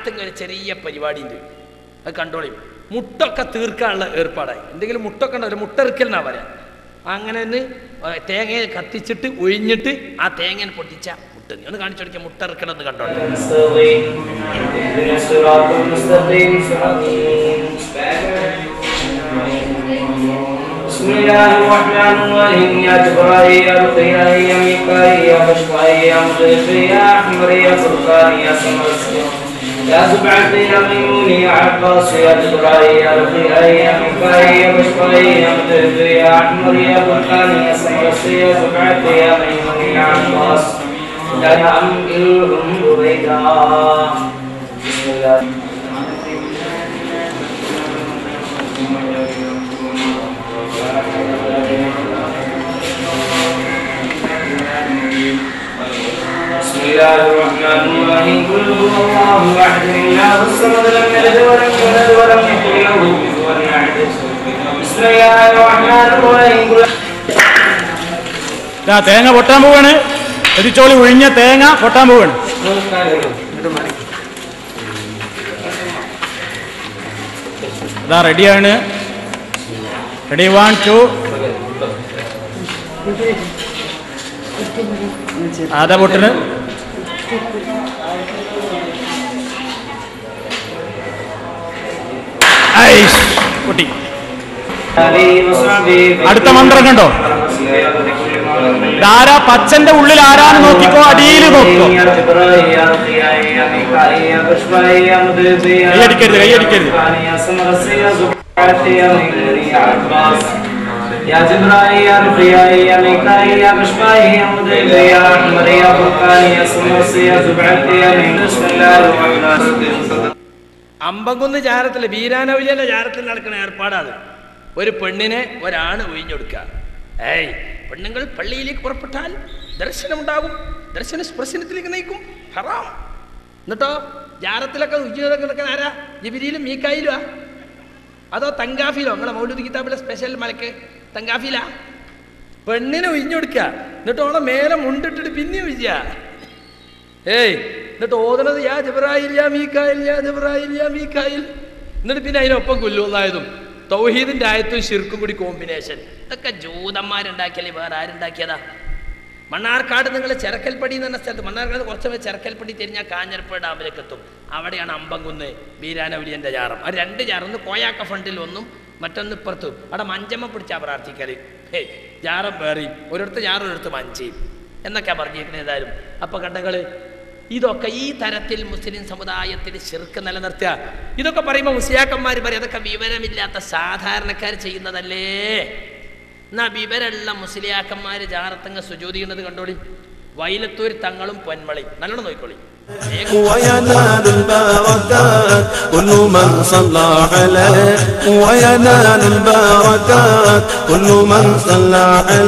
നാട്ടിൽ ഒരു ചെറിയ പരിപാടി ഉണ്ട് അത് കണ്ടോളിയും മുട്ടൊക്കെ തീർക്കാനുള്ള ഏർപ്പാടായി എന്തെങ്കിലും മുട്ടൊക്കെ ഉണ്ടോ ഒരു മുട്ട ഇറക്കൽ എന്നാ പറയാ അങ്ങനെ ഒന്ന് തേങ്ങ കത്തിച്ചിട്ട് ഒഴിഞ്ഞിട്ട് ആ തേങ്ങ പൊട്ടിച്ച മുട്ട ഒന്ന് കാണിച്ചു കൊടുക്കുക മുട്ട ഇറക്കണം എന്ന് കണ്ടോളൂ المستقيم اهدنا الصراط المستقيم صراط الذين بسم الله الرحمن الرحيم يا جبرائيل يا رقيا يا ميكائيل يا بشرائيل يا مغيث يا احمر يا فرقان يا سمر يا زبعة يا ميمون يا عباس يا جبرائيل يا رقيا يا ميكائيل يا بشرائيل يا مغيث يا احمر يا فرقان يا سمر يا زبعة يا ميمون يا عباس لا نعملهم رويدا بسم الله بسم الله الرحمن الرحيم قل هو الله احد الله الصمد لم يلد ولم يولد ولم يكن له كفوا احد بسم الله الرحمن الرحيم قل ദാ തേങ്ങ പൊട്ടാൻ പോവാണ് എരിച്ചോളി ഒഴിഞ്ഞ തേങ്ങ പൊട്ടാൻ പോവാണ് അതാ റെഡിയാണ് റെഡി വൺ ടു അതാ പൊട്ടണ് ഐഷ്, പൊട്ടി അടുത്ത മന്ത്രം കണ്ടോ ഇതാരാ പച്ചന്റെ ഉള്ളിൽ ആരാന്ന് നോക്കിക്കോ അടിയിൽ നോക്കിക്കോ കൈയടിക്കരുത്, കൈയടിക്കരുത്. يا جبرائيل يا رفيعي يا ميكائيل يا بشبائي يا مدرب يا أحمر يا بركان يا سمرس يا زبعتي يا من بسم الله الرحمن الرحيم അമ്പകുന്ന് ചാരത്തിൽ ബീരാനൗലിയുടെ ചാരത്തിൽ നടക്കുന്ന ഏർപ്പാടാണ് ഒരു പെണ്ണിനെ ഒരാണ് ഒഴിഞ്ഞൊടുക്കുക ഏയ് പെണ്ണുങ്ങൾ പള്ളിയിലേക്ക് പുറപ്പെട്ടാൽ ദർശനമുണ്ടാകും ദർശന സ്പർശനത്തിലേക്ക് നയിക്കും ഹറാം എന്നിട്ടോ ജാരത്തിലൊക്കെ ഉജ്ജ്വലൊക്കെ നിൽക്കുന്ന ആരാ ജിബിരിയിലും മീക്കായിലുമാ അതോ തങ്കാഫിലോ നമ്മളെ മൗലൂദ് കിതാബിലെ സ്പെഷ്യൽ മലക്ക് തങ്കാഫിലാ പെണ്ണിനെ ഒഴിഞ്ഞൊടുക്കുക എന്നിട്ട് ഓളെ മേലെ മുണ്ടിട്ടിട്ട് പിന്നെ ഒഴിക്കുക ഏയ് എന്നിട്ട് ഓതണത് യാ ജബ്രായിൽ യാ മീക്കായിൽ യാ ജബ്രായിൽ യാ മീക്കായിൽ എന്നിട്ട് പിന്നെ അതിനൊപ്പം കൊല്ലുന്നതായതും തൗഹീദിന്റെ ആയത്തും ശിർക്കും കൂടി കോമ്പിനേഷൻ ഇതൊക്കെ ജൂതന്മാരുണ്ടാക്കിയല്ലേ വേറെ ആരുണ്ടാക്കിയതാ മണ്ണാർക്കാട് നിങ്ങൾ ചെറക്കൽപ്പടി എന്ന് പറഞ്ഞ സ്ഥലത്ത് മണ്ണാർക്കാട് കുറച്ച് പേര് ചെറക്കൽപ്പടി തിരിഞ്ഞാൽ കാഞ്ഞിരപ്പുഴ ഡാമിലേക്ക് എത്തും അവിടെയാണ് അമ്പംകുന്ന് ബീരാനവലിയൻ്റെ ജാറം ആ രണ്ട് ജാറം ഒന്ന് കോയാക്ക ഫണ്ടിൽ ഒന്നും മറ്റൊന്ന് ഇപ്പുറത്തും അവിടെ മഞ്ചമ്മ പിടിച്ചാ പ്രാർത്ഥിക്കല് ഹേ ജാറം വേറെയും ഒരിടത്ത് ജാറും ഒരിടത്ത് മഞ്ചയും എന്നൊക്കെ പറഞ്ഞിരിക്കുന്നത് ഏതായാലും അപ്പൊ കണ്ടങ്ങള് ഇതൊക്കെ ഈ തരത്തിൽ മുസ്ലിം സമുദായത്തിൽ ശിർക്ക് നിലനിർത്തുക ഇതൊക്കെ പറയുമ്പോൾ മുസ്ലിയാക്കന്മാർ പറയും അതൊക്കെ വിവരമില്ലാത്ത സാധാരണക്കാർ ചെയ്യുന്നതല്ലേ എന്നാ വിവരമുള്ള മുസ്ലിയാക്കന്മാർ ജാറത്തങ്ങ് സുജൂതി ചെയ്യുന്നത് കണ്ടോളി വൈലത്തൂർ തങ്ങളും പൊന്മളയും നല്ലോണം നോക്കിക്കോളി وينال البركات كل من صلى عليه وينال البركات كل من صلى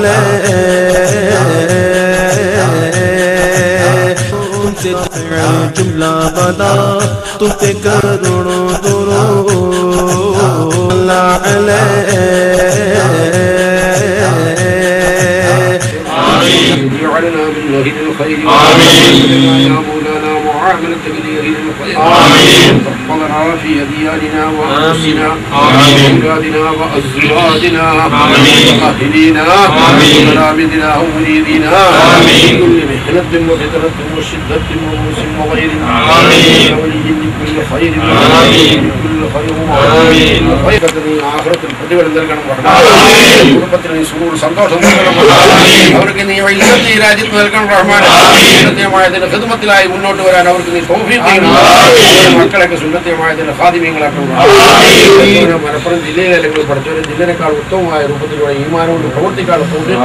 عليه तुमसे जुमला बदा तुमसे करोड़ों दुरूद अल्लाह अलैह واجعلنا من اهل الخير آمين يا مولانا معاملة من اهل الخير آمين ربنا في ديارنا وانفسنا واولادنا وازواجنا واهلينا ومرابدنا ومريدنا من كل محنة وفتنة وشدة وموس وغير آمين ولي من كل خير آمين من كل خير آمين خير ആഹ്റത്തിൽ പ്രതിഫലം നൽകണം റഹ്മാൻ കുടുംബത്തിന് നീ സുഖവും സന്തോഷം നൽകണം റഹ്മാൻ അവർക്ക് നീ ഇല്ലത്ത് ഈ രാജ്യത്ത് നൽകണം റഹ്മാൻ സുന്നത്യമായതിന്റെ ഹിദ്മത്തിലായി മുന്നോട്ട് വരാൻ അവർക്ക് നീ തൗഫീഖ് ചെയ്യണം അവരുടെ മക്കളൊക്കെ സുന്നത്യമായതിന്റെ ഖാദിമീങ്ങളാക്കണം റഹ്മാൻ മലപ്പുറം ജില്ലയിലെ അല്ലെങ്കിൽ പഠിച്ചവരെ ജില്ലനേക്കാൾ ഉത്തമമായ രൂപത്തിലൂടെ ഈമാനോട് പ്രവർത്തിക്കാനുള്ള തൗഫീഖ്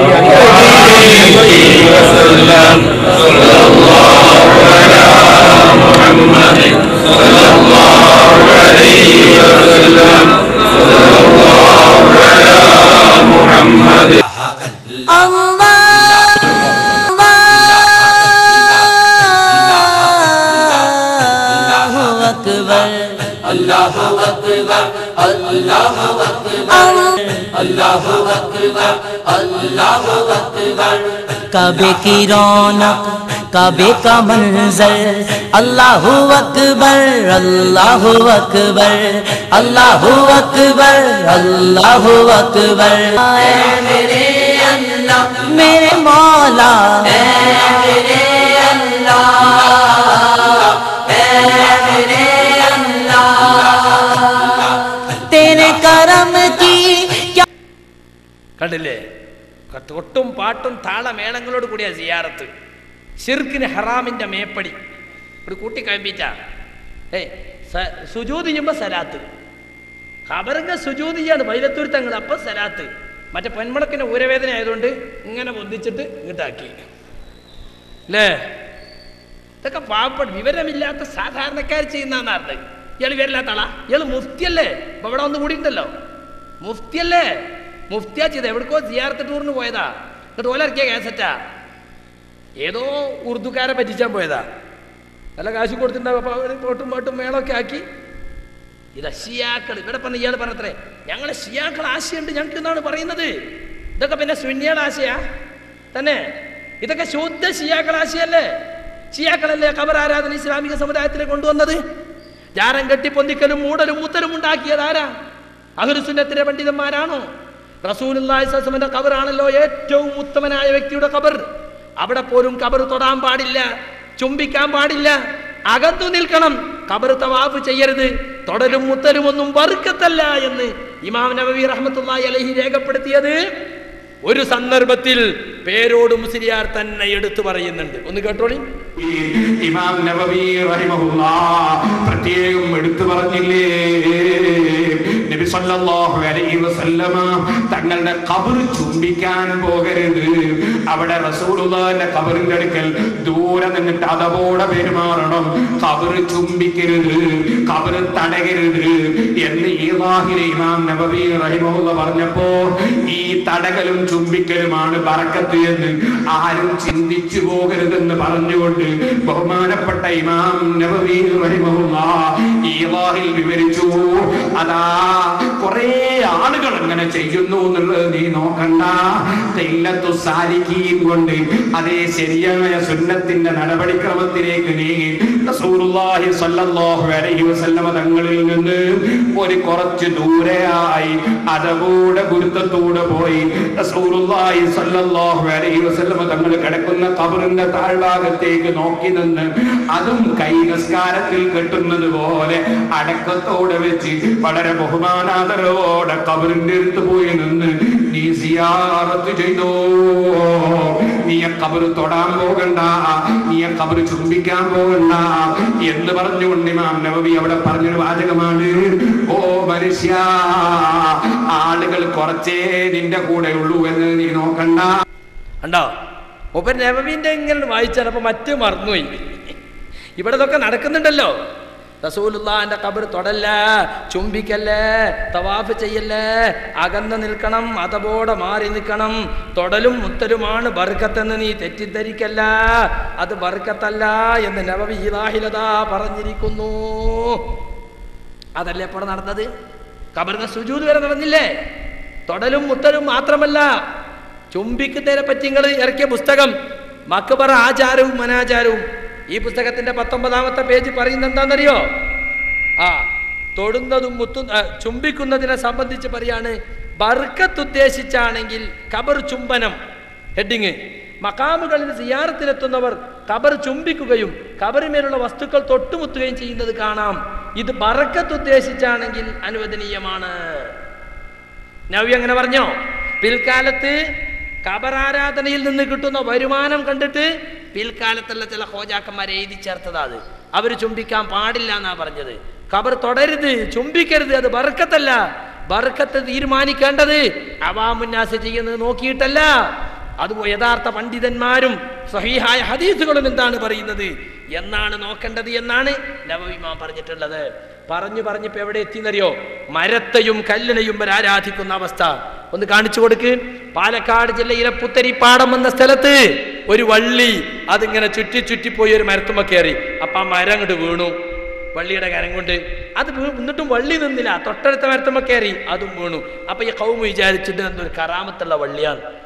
कबे की रौनक काबे का मंजर अल्लाह अकबर अल्लाह अकबर अल्लाह अकबर अल्लाह अकबर मेरे अल्लाह मेरे मौला मेरे तेरे करम की क्या കണ്ടില്ലേ ക- തൊട്ടും പാട്ടും താളമേളങ്ങളോട് കൂടിയ സിയാറത്ത് ഷിർക്കിന് ഹറാമിന്റെ മേപ്പടി ഒരു കൂട്ടി കമ്പിച്ച ഏയ് സ- സുജൂദ് ചെയ്യുമ്പോ സലാത്ത് ഖബറിന്റെ സുജൂദ് ചെയ്യാണ് വൈലത്തൂർ തങ്ങൾ അപ്പൊ സലാത്ത് മറ്റേ പെൺമുളക്കിന്റെ ഊരവേദന ആയതുകൊണ്ട് ഇങ്ങനെ പൊന്തിച്ചിട്ട് ഇങ്ങോട്ടാക്കി അല്ലേ ഇതൊക്കെ പാവപ്പെട്ട വിവരമില്ലാത്ത സാധാരണക്കാർ ചെയ്യുന്നതാണ് ഇയാൾ വിവരമില്ലാത്ത ആളാ ഇയാൾ മുഫ്തിയല്ലേ ഇപ്പൊ ഇവിടെ ഒന്ന് കൂടിയിട്ടുണ്ടല്ലോ മുഫ്തിയല്ലേ മുഫ്തിയാ ചെയ്ത് എവിടേക്കോ സിയാർത്ത് ടൂറിന് പോയതാ എന്നിട്ട് ഓല ഇറക്കിയ കേസറ്റാ ഏതോ ഉറുദുക്കാരെ പറ്റിച്ചാൻ പോയതാ നല്ല കാശ് കൊടുത്തിട്ടുണ്ടാവും അപ്പൊ അവര് പോട്ടും പാട്ടും മേളമൊക്കെ ആക്കി ഇതാ ഷിയാക്കൾ ഇവിടെ പറഞ്ഞ ഇയാൾ പറഞ്ഞത്രേ ഞങ്ങളെ ഷിയാക്കൾ ആശയുണ്ട് ഞങ്ങൾക്ക് എന്നാണ് പറയുന്നത് ഇതൊക്കെ പിന്നെ സുന്യയുടെ ആശയാ തന്നെ ഇതൊക്കെ ശുദ്ധ ഷിയാക്കൾ ആശയല്ലേ ഷിയാക്കളല്ലേ ഖബർ ആരാധന ഇസ്ലാമിക സമുദായത്തിൽ കൊണ്ടുവന്നത് ജാരം കെട്ടി പൊന്തിക്കലും മൂടലും മുത്തലും ഉണ്ടാക്കിയത് ആരാ അഹുരുസുന്നത്തിന്റെ പണ്ഡിതന്മാരാണോ റസൂലുല്ലാഹിന്റെ ഖബറാണല്ലോ ഏറ്റവും ഉത്തമനായ വ്യക്തിയുടെ ഖബർ അവിടെ പോലും ഖബർ തൊടാൻ പാടില്ല ചുംബിക്കാൻ പാടില്ല അകത്തു നിൽക്കണം ഖബർ തവാഫ് ചെയ്യരുത് തൊടലും മുത്തലും ഒന്നും വർക്കത്തല്ല എന്ന് ഇമാം നബവി റഹ്മത്തുള്ളാഹി അലൈഹി രേഖപ്പെടുത്തിയത് ഒരു സന്ദർഭത്തിൽ പേരോട് മുസ്ലിയാർ തന്നെ എടുത്തു പറയുന്നുണ്ട് ഒന്ന് കേട്ടോളി ഇമാം നബവി റഹിമഹുല്ല പ്രത്യേകം എടുത്തു പറഞ്ഞില്ലേ നബി സല്ലല്ലാഹു അലൈഹി വസല്ലമ തങ്ങളുടെ ഖബർ ചുംബിക്കാൻ പോകരുത് അവിടെ റസൂലുള്ളാഹിന്റെ ഖബറിന്റെ അടുക്കൽ ദൂരെ നിന്നിട്ട് അതപോടെ പെരുമാറണം ഖബർ ചുംബിക്കരുത് ഖബർ തടയരുത് എന്ന് ഈവാഹിലെ ഇമാം നബവി റഹിമഹുല്ല പറഞ്ഞപ്പോ ഈ തടകലും ചുംബിക്കലുമാണ് ബറക്കത്ത് എന്ന് ആരും ചിന്തിച്ചു പോകരുതെന്ന് പറഞ്ഞുകൊണ്ട് ബഹുമാനപ്പെട്ട ഇമാം നബവി റഹിമഹുല്ല ഈവാഹിൽ വിവരിച്ചു അതാ കുറെ ആളുകൾ അങ്ങനെ ചെയ്യുന്നു എന്നുള്ളത് നീ നോക്കണ്ട തെല്ലത്തു സാലിക്കീം കൊണ്ട് അതേ ശരിയായ സുന്നത്തിന്റെ നടപടിക്രമത്തിലേക്ക് നീങ്ങി റസൂലുള്ളാഹി സ്വല്ലല്ലാഹു അലൈഹി വസല്ലമ തങ്ങളിൽ നിന്ന് ഒരു കുറച്ച് ദൂരെയായി അതകൂടെ ഗുരുത്തത്തൂടെ പോയി റസൂലുള്ളാഹി സ്വല്ലല്ലാഹു അലൈഹി വസല്ലമ തങ്ങൾ കിടക്കുന്ന ഖബറിന്റെ താഴ്ഭാഗത്തേക്ക് നോക്കി നിന്ന് അതും കൈ നിസ്കാരത്തിൽ കെട്ടുന്നത് പോലെ അടക്കത്തോടെ വെച്ച് വളരെ ബഹുമാനാദരവോടെ ഖബറിന്റെ അടുത്ത് പോയി നിന്ന് നീ സിയാറത്ത് ചെയ്തോ നീ ആ ഖബർ തൊടാൻ പോകണ്ട നീ ആ ഖബർ ചുംബിക്കാൻ പോകണ്ട എന്ന് പറഞ്ഞുകൊണ്ട് ഇമാം നബവി അവിടെ പറഞ്ഞൊരു വാചകമാണ് ഓ മനുഷ്യ ആളുകൾ കുറച്ചേ നിന്റെ കൂടെ ഉള്ളൂ എന്ന് നീ നോക്കണ്ട കണ്ടോ ഒപ്പൻ നബവിന്റെ ഇങ്ങനെ വായിച്ചാൽ അപ്പൊ മറ്റു മറന്നുപോയി ഇവിടെ ഇതൊക്കെ നടക്കുന്നുണ്ടല്ലോ റസൂലുള്ളാന്റെ കബർ തൊടല്ല ചുംബിക്കല്ലേ തവാഫ് ചെയ്യല്ലേ അകന്ന് നിൽക്കണം അതപോടെ മാറി നിൽക്കണം തൊടലും മുത്തലുമാണ് ബർക്കത്തെന്ന് നീ തെറ്റിദ്ധരിക്കല്ല അത് ബർക്കത്തല്ല എന്ന് നബവി ഇതാഹിലത പറഞ്ഞിരിക്കുന്നു അതല്ലേ ഇപ്പോൾ നടന്നത് കബറിന് സുജൂത് വരെ നടന്നില്ലേ തൊടലും മുത്തലും മാത്രമല്ല ചുംബിക്കുന്നതിനെ പറ്റി നിങ്ങൾ ഇറക്കിയ പുസ്തകം മക്ബറ ആചാരവും അനാചാരവും ഈ പുസ്തകത്തിന്റെ പത്തൊമ്പതാമത്തെ പേജ് പറയുന്നത് എന്താണെന്നറിയോ ആ തൊടുന്നതും മുത്തു ആ, ചുംബിക്കുന്നതിനെ സംബന്ധിച്ച് പറയാണ് ബർക്കത്ത് ഉദ്ദേശിച്ചാണെങ്കിൽ കബർ ചുംബനം ഹെഡിങ് മക്കാമുകളിൽ സിയാറത്തിലെത്തുന്നവർ കബർ ചുംബിക്കുകയും കബറിമേലുള്ള വസ്തുക്കൾ തൊട്ടുമുത്തുകയും ചെയ്യുന്നത് കാണാം ഇത് ബറക്കത്ത് ഉദ്ദേശിച്ചാണെങ്കിൽ അനുവദനീയമാണ് നവ്യ അങ്ങനെ പറഞ്ഞോ പിൽക്കാലത്ത് കബറാരാധനയിൽ നിന്ന് കിട്ടുന്ന വരുമാനം കണ്ടിട്ട് പിൽക്കാലത്തുള്ള ചില ഹോജാക്കന്മാരെ എഴുതി ചേർത്തതാ അത് അവർ ചുംബിക്കാൻ പാടില്ല എന്നാ പറഞ്ഞത് കബർ തുടരുത് ചുംബിക്കരുത് അത് ബർക്കത്തല്ല ബർക്കത്ത് തീരുമാനിക്കേണ്ടത് അവാമുന്നാസ് ചെയ്യുന്നത് നോക്കിയിട്ടല്ല അത് യഥാർത്ഥ പണ്ഡിതന്മാരും സഹീഹായ ഹദീസുകളും എന്താണ് പറയുന്നത് എന്നാണ് നോക്കേണ്ടത് എന്നാണ് നവവിമാൻ പറഞ്ഞിട്ടുള്ളത് പറഞ്ഞു പറഞ്ഞിപ്പോ എവിടെ എത്തിയെന്നറിയോ മരത്തെയും കല്ലിനെയും വരെ ആരാധിക്കുന്ന അവസ്ഥ ഒന്ന് കാണിച്ചു കൊടുക്ക് പാലക്കാട് ജില്ലയിലെ പുത്തരിപ്പാടം എന്ന സ്ഥലത്ത് ഒരു വള്ളി അതിങ്ങനെ ചുറ്റി ചുറ്റിപ്പോയി ഒരു മരത്തുമ്മ കയറി അപ്പൊ ആ മരം അങ്ങോട്ട് വീണു വള്ളിയുടെ കരം കൊണ്ട് അത് വീ- എന്നിട്ടും വള്ളി നിന്നില്ല തൊട്ടടുത്ത മരത്തുമ്മ കയറി അതും വീണു അപ്പൊ ഈ കൗമ വിചാരിച്ചിട്ട് എന്തൊരു കറാമത്തുള്ള വള്ളിയാണ്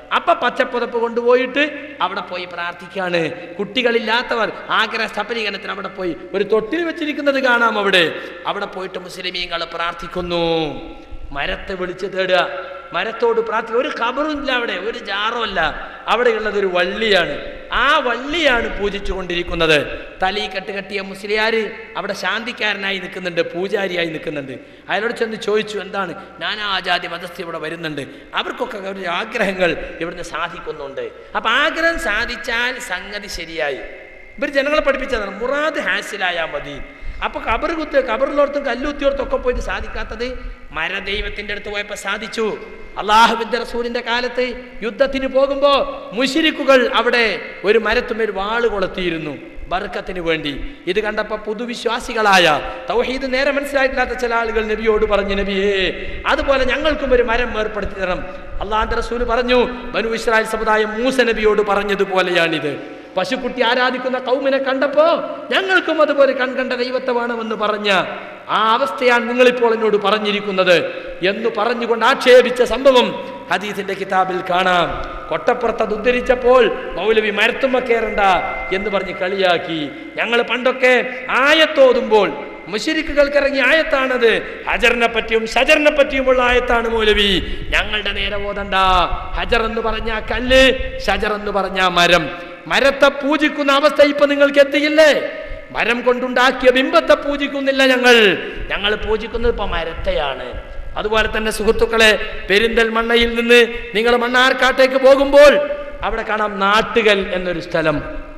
അപ്പൊ പച്ചപ്പുതപ്പ് കൊണ്ടുപോയിട്ട് അവിടെ പോയി പ്രാർത്ഥിക്കാണ് കുട്ടികളില്ലാത്തവർ ആഗ്രഹ സഫലീകരണത്തിന് അവിടെ പോയി ഒരു തൊട്ടിൽ വെച്ചിരിക്കുന്നത് കാണാം അവിടെ അവിടെ പോയിട്ട് മുസ്ലിമീങ്ങൾ പ്രാർത്ഥിക്കുന്നു മരത്തെ വിളിച്ച് തേടുക മരത്തോട് പ്രാർത്ഥന ഒരു ഖബറും ഇല്ല അവിടെ ഒരു ജാറും അല്ല അവിടെയുള്ളത് ഒരു വള്ളിയാണ് ആ വള്ളിയാണ് പൂജിച്ചു കൊണ്ടിരിക്കുന്നത് തലി കെട്ട് കെട്ടിയ മുസ്ലിയാര് അവിടെ ശാന്തിക്കാരനായി നിൽക്കുന്നുണ്ട് പൂജാരിയായി നിൽക്കുന്നുണ്ട് അയാളോട് ചെന്ന് ചോദിച്ചു എന്താണ് നാനാജാതി മതസ്ഥ ഇവിടെ വരുന്നുണ്ട് അവർക്കൊക്കെ അവരുടെ ആഗ്രഹങ്ങൾ ഇവിടുന്ന് സാധിക്കുന്നുണ്ട് അപ്പൊ ആഗ്രഹം സാധിച്ചാൽ സംഗതി ശരിയായി ഇവർ ജനങ്ങളെ പഠിപ്പിച്ചതാണ് മുറാദ് ഹാസിലായാൽ മതി അപ്പൊ കബർ കുത്ത് കബറിലോർത്തും കല്ലുത്തിയോർത്തും ഒക്കെ പോയിട്ട് സാധിക്കാത്തത് മരദൈവത്തിന്റെ അടുത്ത് പോയപ്പോ സാധിച്ചു അള്ളാഹുബിന്റെ റസൂലിന്റെ കാലത്ത് യുദ്ധത്തിന് പോകുമ്പോ മുഷിരിക്കുകൾ അവിടെ ഒരു മരത്തുമേൽ വാള് കൊളുത്തിയിരുന്നു ബർക്കത്തിന് വേണ്ടി ഇത് കണ്ടപ്പോ പുതുവിശ്വാസികളായ തൗഹീദ് നേരെ മനസ്സിലായിട്ടില്ലാത്ത ചില ആളുകൾ നബിയോട് പറഞ്ഞു നബിയേ അതുപോലെ ഞങ്ങൾക്കും ഒരു മരം ഏർപ്പെടുത്തി തരണം അള്ളാഹന്റെ റസൂൽ പറഞ്ഞു ബനു ഇസ്രായേൽ സമുദായം മൂസ നബിയോട് പറഞ്ഞതുപോലെയാണിത് പശുക്കുട്ടി ആരാധിക്കുന്ന കൗമിനെ കണ്ടപ്പോ ഞങ്ങൾക്കും അതുപോലെ കൺകണ്ട ദൈവത്തെ വേണമെന്ന് പറഞ്ഞ ആ അവസ്ഥയാണ് നിങ്ങളിപ്പോൾ എന്നോട് പറഞ്ഞിരിക്കുന്നത് എന്ന് പറഞ്ഞുകൊണ്ട് ആക്ഷേപിച്ച സംഭവം ഹദീസിന്റെ കിതാബിൽ കാണാം കൊട്ടപ്പുറത്ത് അത് ഉദ്ധരിച്ചപ്പോൾ മൗലവി മരത്തുമ്മ കയറണ്ട എന്ന് പറഞ്ഞ് കളിയാക്കി ഞങ്ങൾ പണ്ടൊക്കെ ആയത്തോതുമ്പോൾ മുഷിരിക്കുകൾക്ക് ഇറങ്ങിയ ആയത്താണത് ഹജറിനെ പറ്റിയും ഷജറിനെ പറ്റിയുമുള്ള ആയത്താണ് മൗലവി ഞങ്ങളുടെ നേരെ ഓതണ്ട ഹജർ എന്ന് പറഞ്ഞ കല്ല് ഷജർ എന്ന് പറഞ്ഞ മരം മരത്തെ പൂജിക്കുന്ന അവസ്ഥ ഇപ്പൊ നിങ്ങൾക്ക് എത്തിയില്ലേ മരം കൊണ്ടുണ്ടാക്കിയ ബിംബത്തെ പൂജിക്കുന്നില്ല ഞങ്ങൾ ഞങ്ങൾ പൂജിക്കുന്നത് ഇപ്പൊ മരത്തെയാണ് അതുപോലെ തന്നെ സുഹൃത്തുക്കളെ പെരിന്തൽമണ്ണയിൽ നിന്ന് നിങ്ങൾ മണ്ണാർക്കാട്ടേക്ക് പോകുമ്പോൾ അവിടെ കാണാം നാട്ടുകൽ എന്നൊരു സ്ഥലം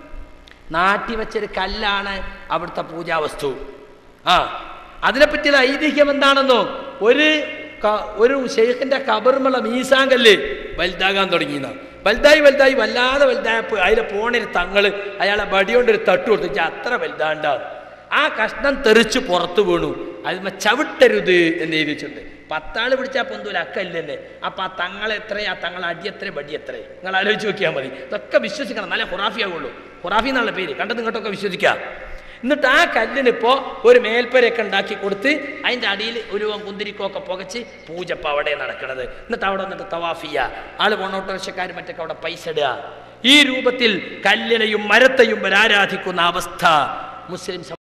നാട്ടി വെച്ചൊരു കല്ലാണ് അവിടുത്തെ പൂജാവസ്തു ആ അതിനെപ്പറ്റിയുള്ള ഐതിഹ്യം എന്താണെന്നോ ഒരു ക- ഒരു ഷെയ്ഖിന്റെ കബർമുള്ള മീസാങ്കല്ല് വലുതാകാൻ തുടങ്ങിയെന്ന വലുതായി വലുതായി വല്ലാതെ വലുതായപ്പോൾ അതിലെ പോണൊരു തങ്ങള് അയാളെ ബടിയോണ്ട് ഒരു തട്ട് കൊടുത്തു അത്ര വലുതാണ്ടാണ് ആ കഷ്ണം തെറിച്ച് പുറത്തു വീണു അതിന്മ ചവിട്ടരുത് എന്ന് എഴുതിയിട്ടുണ്ട് പത്താള് പിടിച്ചാൽ പൊന്തൂല അക്കല്ലേ അപ്പൊ ആ തങ്ങൾ എത്രയാ തങ്ങൾ അടി എത്ര ബടി എത്ര നിങ്ങൾ ആലോചിച്ച് നോക്കിയാൽ മതി ഇതൊക്കെ വിശ്വസിക്കണം നല്ല ഹുറാഫി ആവുള്ളൂ ഹുറാഫി എന്നുള്ള പേര് കണ്ടത് ഇങ്ങോട്ടൊക്കെ വിശ്വസിക്കാം എന്നിട്ട് ആ കല്ലിനിപ്പോ ഒരു മേൽപ്പരയൊക്കെ ഉണ്ടാക്കി കൊടുത്ത് അതിൻ്റെ അടിയിൽ ഒരു കുന്തിരിക്കൊക്കെ പുകച്ച് പൂജപ്പ അവിടെ നടക്കണത് എന്നിട്ട് അവിടെ വന്നിട്ട് തവാഫിയ ആള് കൊണ്ടോട്ടോഷക്കാർ മറ്റൊക്കെ അവിടെ പൈസ ഇടുക ഈ രൂപത്തിൽ കല്ലിനെയും മരത്തെയും ആരാധിക്കുന്ന അവസ്ഥ മുസ്ലിം